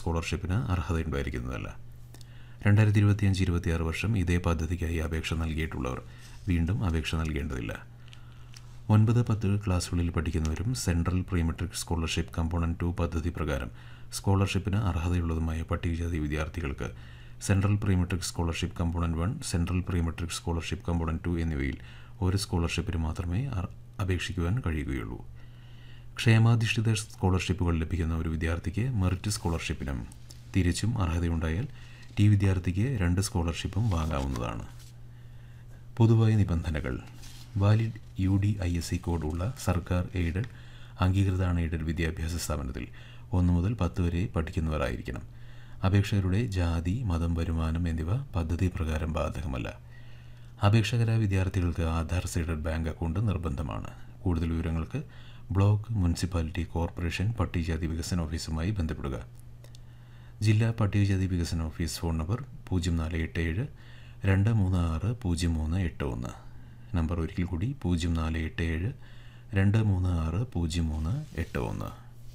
സ്കോളർഷിപ്പിന് അർഹതയുണ്ടായിരിക്കുന്നതല്ല രണ്ടായിരത്തി ഇരുപത്തിയഞ്ച് ഇരുപത്തിയാറ് വർഷം ഇതേ പദ്ധതിക്കായി അപേക്ഷ നൽകിയിട്ടുള്ളവർ വീണ്ടും അപേക്ഷ നൽകേണ്ടതില്ല ഒൻപത് പത്ത് ക്ലാസ്സുകളിൽ പഠിക്കുന്നവരും central prematric scholarship component two പദ്ധതി പ്രകാരം സ്കോളർഷിപ്പിന് അർഹതയുള്ളതുമായ പട്ടികജാതി വിദ്യാർത്ഥികൾക്ക് central prematric scholarship component one central prematric scholarship component two എന്നിവയിൽ ഒരു സ്കോളർഷിപ്പിന് മാത്രമേ അർ- അപേക്ഷിക്കുവാൻ കഴിയുകയുള്ളൂ ക്ഷേമാധിഷ്ഠിത സ്കോളർഷിപ്പുകൾ ലഭിക്കുന്ന ഒരു വിദ്യാർത്ഥിക്ക് മെറിറ്റ് സ്കോളർഷിപ്പിനും തിരിച്ചും അർഹതയുണ്ടായാൽ ടി വിദ്യാർത്ഥിക്ക് രണ്ട് സ്കോളർഷിപ്പും വാങ്ങാവുന്നതാണ് പൊതുവായ നിബന്ധനകൾ valid U D I S C code ഉള്ള സർക്കാർ എയ്ഡഡ് അംഗീകൃത അൺഎയ്ഡഡ് വിദ്യാഭ്യാസ സ്ഥാപനത്തിൽ ഒന്ന് മുതൽ പത്ത് വരെ പഠിക്കുന്നവരായിരിക്കണം അപേക്ഷകരുടെ ജാതി മതം വരുമാനം എന്നിവ പദ്ധതി പ്രകാരം ബാധകമല്ല അപേക്ഷകരായ വിദ്യാർത്ഥികൾക്ക് ആധാർ സീഡഡ് ബാങ്ക് അക്കൗണ്ട് നിർബന്ധമാണ് കൂടുതൽ വിവരങ്ങൾക്ക് ബ്ലോക്ക് മുനിസിപ്പാലിറ്റി കോർപ്പറേഷൻ പട്ടികജാതി വികസന ഓഫീസുമായി ബന്ധപ്പെടുക ജില്ലാ പട്ടികജാതി വികസന ഓഫീസ് ഫോൺ നമ്പർ പൂജ്യം നാല് എട്ട് ഏഴ് രണ്ട് മൂന്ന് ആറ് പൂജ്യം മൂന്ന് എട്ട് ഒന്ന് നമ്പർ ഒരിക്കൽ കൂടി പൂജ്യം നാല് എട്ട് ഏഴ് രണ്ട് മൂന്ന് ആറ് പൂജ്യം മൂന്ന് എട്ട് ഒന്ന്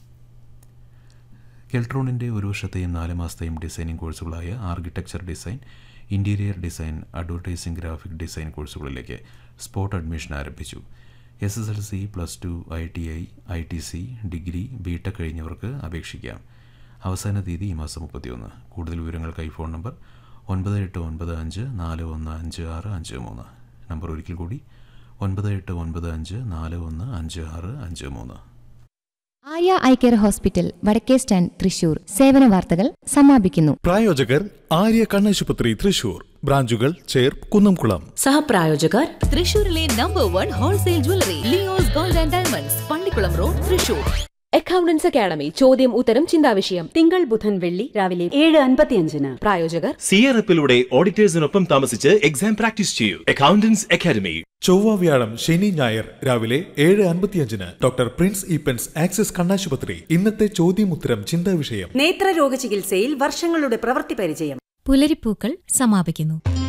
കെൽട്രോണിൻ്റെ ഒരു വർഷത്തെയും നാല് മാസത്തെയും ഡിസൈനിങ് കോഴ്സുകളായ architecture design interior design advertising graphic design കോഴ്സുകളിലേക്ക് സ്പോട്ട് അഡ്മിഷൻ ആരംഭിച്ചു S S L C plus two I T I I T C degree B tech കഴിഞ്ഞവർക്ക് അപേക്ഷിക്കാം അവസാന തീയതി ഈ മാസം മുപ്പത്തിയൊന്ന് കൂടുതൽ വിവരങ്ങൾക്കായി ഫോൺ നമ്പർ ഒൻപത് എട്ട് ഒൻപത് അഞ്ച് നാല് ഒന്ന് അഞ്ച് ആറ് അഞ്ച് മൂന്ന് നമ്പർ ഒരിക്കൽ കൂടി ഒൻപത് എട്ട് ഒൻപത് അഞ്ച് നാല് ഒന്ന് അഞ്ച് ആറ് അഞ്ച് മൂന്ന് ആര്യ ഐ കെയർ ഹോസ്പിറ്റൽ വടക്കേ സ്റ്റാൻഡ് തൃശൂർ സേവന വാർത്തകൾ സമാപിക്കുന്നു പ്രായോജകർ ആര്യ കണ്ണാശുപത്രി തൃശൂർ ബ്രാഞ്ചുകൾ ചേർ കുന്നംകുളം സഹപ്രായോജകർ തൃശൂരിലെ number one wholesale jewellery Leo's gold and diamonds Pallikkulam road Thrissur accountants academy ചോദ്യം ഉത്തരം ചിന്താവിഷയം തിങ്കൾ ബുധൻ വെള്ളി രാവിലെ ഏഴ് അൻപത്തിയഞ്ചിന് പ്രായോജകർ സിയറപ്പിലൂടെ ഓഡിറ്റേഴ്സിനൊപ്പം താമസിച്ച് എക്സാം പ്രാക്ടീസ് ചെയ്യൂ അക്കൗണ്ടൻസ് അക്കാദമി ചൊവ്വ വ്യാഴം ശനി ഞായർ രാവിലെ ഏഴ് അൻപത്തിയഞ്ചിന് ഡോക്ടർ പ്രിൻസ് ഈപ്പൻസ് ആക്സിസ് കണ്ണാശുപത്രി ഇന്നത്തെ ചോദ്യമുത്തരം ചിന്താ വിഷയം നേത്രരോഗ ചികിത്സയിൽ വർഷങ്ങളുടെ പ്രവൃത്തി പരിചയം പുലരിപ്പൂക്കൾ സമാപിക്കുന്നു